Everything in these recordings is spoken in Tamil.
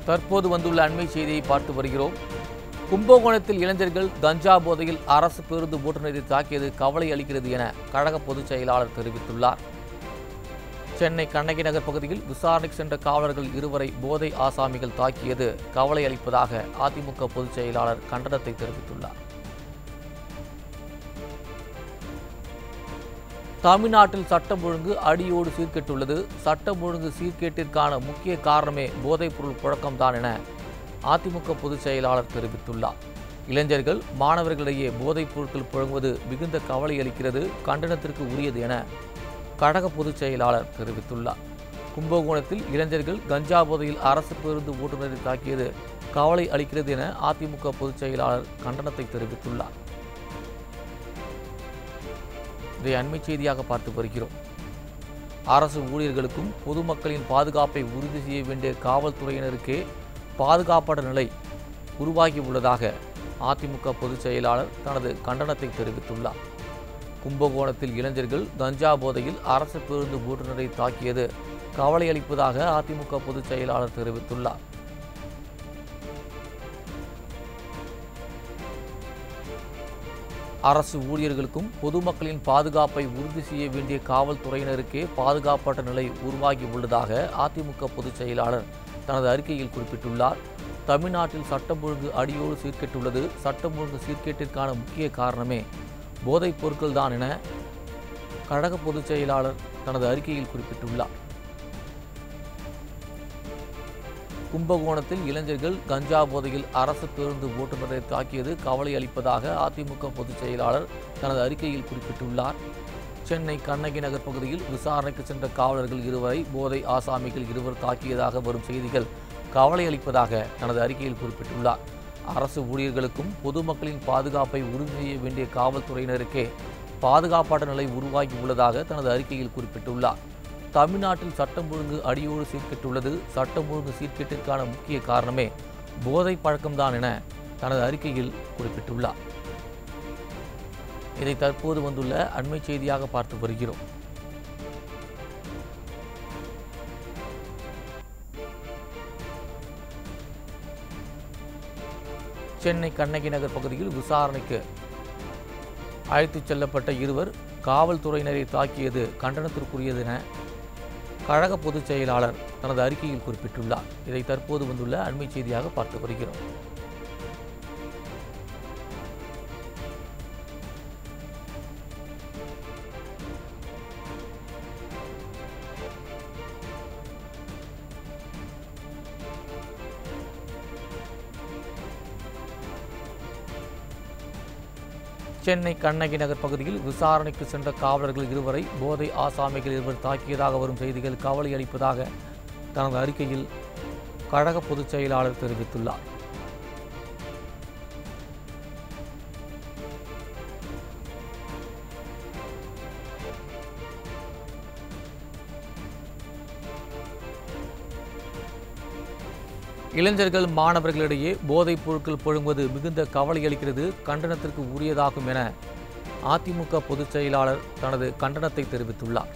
தற்போது வந்துள்ள அண்மை செய்தியை பார்த்து வருகிறோம் கும்பகோணத்தில் இளைஞர்கள் கஞ்சா போதையில் அரசு பேருந்து ஓட்டுநரை தாக்கியது கவலை அளிக்கிறது என கழக பொதுச் செயலாளர் தெரிவித்துள்ளார் சென்னை கண்ணகி நகர் பகுதியில் விசாரணைக்கு சென்ற காவலர்கள் இருவரை போதை ஆசாமிகள் தாக்கியது கவலை அளிப்பதாக அதிமுக பொதுச் செயலாளர் கண்டனத்தை தெரிவித்துள்ளார் தமிழ்நாட்டில் சட்டம் ஒழுங்கு அடியோடு சீர்கெட்டுள்ளது சட்டம் ஒழுங்கு சீர்கேட்டிற்கான முக்கிய காரணமே போதைப்பொருள் புழக்கம்தான் என அதிமுக பொதுச் செயலாளர் தெரிவித்துள்ளார் இளைஞர்கள் மாணவர்களிடையே போதைப் பொருட்கள் புழங்குவது மிகுந்த கவலை அளிக்கிறது கண்டனத்திற்கு உரியது என கழக பொதுச் செயலாளர் தெரிவித்துள்ளார் கும்பகோணத்தில் இளைஞர்கள் கஞ்சா போதையில் அரசு பேருந்து ஓட்டுநரை தாக்கியது கவலை அளிக்கிறது என அதிமுக பொதுச் செயலாளர் கண்டனத்தை தெரிவித்துள்ளார் இதை அண்மை செய்தியாக பார்த்து வருகிறோம் அரசு ஊழியர்களுக்கும் பொதுமக்களின் பாதுகாப்பை உறுதி செய்ய வேண்டிய காவல்துறையினருக்கே பாதுகாப்பற்ற நிலை உருவாகி உள்ளதாக அதிமுக பொதுச் செயலாளர் தனது கண்டனத்தை தெரிவித்துள்ளார் கும்பகோணத்தில் இளைஞர்கள் கஞ்சா போதையில் அரசு பேருந்து ஓட்டுநரை தாக்கியது கவலை அளிப்பதாக அதிமுக பொதுச் செயலாளர் தெரிவித்துள்ளார் அரசு ஊழியர்களுக்கும் பொதுமக்களின் பாதுகாப்பை உறுதி செய்ய வேண்டிய காவல்துறையினருக்கே பாதுகாப்பற்ற நிலை உருவாகி உள்ளதாக அதிமுக பொதுச் செயலாளர் தனது அறிக்கையில் குறிப்பிட்டுள்ளார் தமிழ்நாட்டில் சட்டம் ஒழுங்கு அடியோடு சீர்கெட்டுள்ளது சட்டம் ஒழுங்கு சீர்கேட்டிற்கான முக்கிய காரணமே போதைப் பொருட்கள்தான் என கழக பொதுச் செயலாளர் தனது அறிக்கையில் குறிப்பிட்டுள்ளார் கும்பகோணத்தில் இளைஞர்கள் கஞ்சா போதையில் அரசு பேருந்து ஓட்டுநரை தாக்கியது கவலை அளிப்பதாக அதிமுக பொதுச் செயலாளர் தனது அறிக்கையில் குறிப்பிட்டுள்ளார் சென்னை கண்ணகி நகர் பகுதியில் விசாரணைக்கு சென்ற காவலர்கள் இருவரை போதை ஆசாமிகள் இருவர் தாக்கியதாக வரும் செய்திகள் கவலை அளிப்பதாக தனது அறிக்கையில் குறிப்பிட்டுள்ளார் அரசு ஊழியர்களுக்கும் பொதுமக்களின் பாதுகாப்பை உறுதி செய்ய வேண்டிய காவல்துறையினருக்கே பாதுகாப்பான நிலை உருவாகி உள்ளதாக தனது அறிக்கையில் குறிப்பிட்டுள்ளார் தமிழ்நாட்டில் சட்டம் ஒழுங்கு அடியோடு சீர்கெட்டுள்ளது சட்டம் ஒழுங்கு சீர்கேட்டிற்கான முக்கிய காரணமே போதை பழக்கம்தான் என தனது அறிக்கையில் குறிப்பிட்டுள்ளார் இதை தற்போது வந்துள்ள அண்மை செய்தியாக பார்த்து வருகிறோம் சென்னை கண்ணகி நகர் பகுதியில் விசாரணைக்கு அழைத்துச் செல்லப்பட்ட இருவர் காவல்துறையினரை தாக்கியது கண்டனத்திற்குரியது என கழக பொதுச் செயலாளர் தனது அறிக்கையில் குறிப்பிட்டுள்ளார் இதை தற்போது வந்துள்ள அண்மை செய்தியாக பார்த்து வருகிறோம் சென்னை கண்ணகி நகர் பகுதியில் விசாரணைக்கு சென்ற காவலர்கள் இருவரை போதை ஆசாமிகள் இருவர் தாக்கியதாக வரும் செய்திகள் கவலை அளிப்பதாக தனது அறிக்கையில் கழக பொதுச் செயலாளர் தெரிவித்துள்ளார் இளைஞர்கள் மாணவர்களிடையே போதைப் பொருட்கள் புழங்குவது மிகுந்த கவலை அளிக்கிறது கண்டனத்திற்கு உரியதாகும் என அதிமுக பொதுச் செயலாளர் தனது கண்டனத்தை தெரிவித்துள்ளார்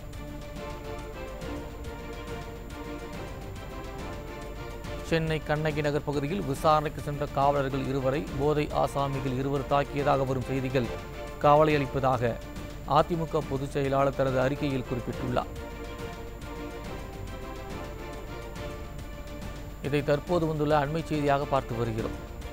சென்னை கண்ணகி நகர் பகுதியில் விசாரணைக்கு சென்ற காவலர்கள் இருவரை போதை ஆசாமிகள் இருவர் தாக்கியதாக வரும் செய்திகள் கவலை அளிப்பதாக அதிமுக பொதுச் செயலாளர் தனது அறிக்கையில் குறிப்பிட்டுள்ளார் இதை தற்போது வந்துள்ள அண்மை செய்தியாக பார்த்து வருகிறோம்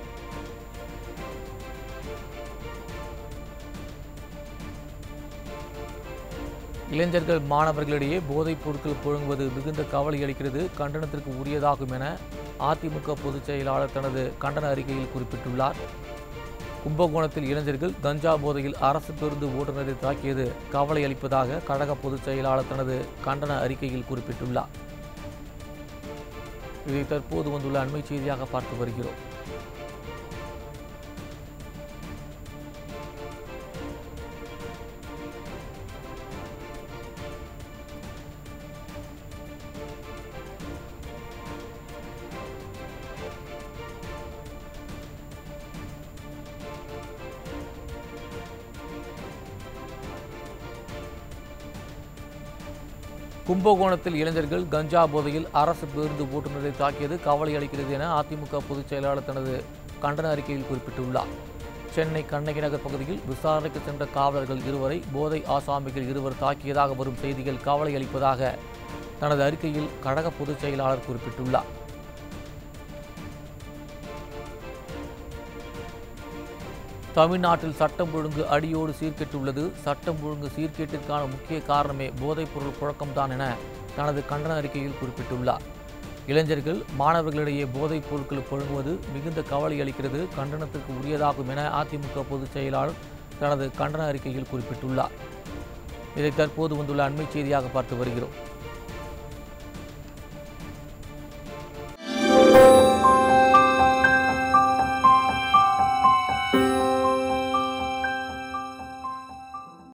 இளைஞர்கள் மாணவர்களிடையே போதைப் பொருட்கள் புழங்குவது மிகுந்த கவலை அளிக்கிறது கண்டனத்திற்கு உரியதாகும் என அதிமுக பொதுச் செயலாளர் தனது கண்டன அறிக்கையில் குறிப்பிட்டுள்ளார் கும்பகோணத்தில் இளைஞர்கள் கஞ்சா போதையில் அரசு பேருந்து ஓட்டுநரை தாக்கியது கவலை அளிப்பதாக கழக பொதுச் செயலாளர் தனது கண்டன அறிக்கையில் குறிப்பிட்டுள்ளார் இதை தற்போது வந்துள்ள அண்மை செய்தியாக பார்த்து வருகிறோம் கும்பகோணத்தில் இளைஞர்கள் கஞ்சா போதையில் அரசு பேருந்து ஓட்டுநரை தாக்கியது கவலை அளிக்கிறது என அதிமுக பொதுச் செயலாளர் தனது கண்டன அறிக்கையில் குறிப்பிட்டுள்ளார் சென்னை கண்ணகி நகர் பகுதியில் விசாரணைக்கு சென்ற காவலர்கள் இருவரை போதை ஆசாமிகள் இருவர் தாக்கியதாக வரும் செய்திகள் கவலை அளிப்பதாக தனது அறிக்கையில் கழக பொதுச் செயலாளர் குறிப்பிட்டுள்ளார் தமிழ்நாட்டில் சட்டம் ஒழுங்கு அடியோடு சீர்கெட்டுள்ளது சட்டம் ஒழுங்கு சீர்கேட்டிற்கான முக்கிய காரணமே போதைப்பொருள் புழக்கம்தான் என தனது கண்டன அறிக்கையில் குறிப்பிட்டுள்ளார் இளைஞர்கள் மாணவர்களிடையே போதைப் பொருட்கள் புழங்குவது மிகுந்த கவலை அளிக்கிறது கண்டனத்துக்கு உரியதாகும் என அதிமுக பொதுச் செயலாளர் தனது கண்டன அறிக்கையில் குறிப்பிட்டுள்ளார் இதை தற்போது வந்துள்ள அண்மைச் செய்தியாக பார்த்து வருகிறோம்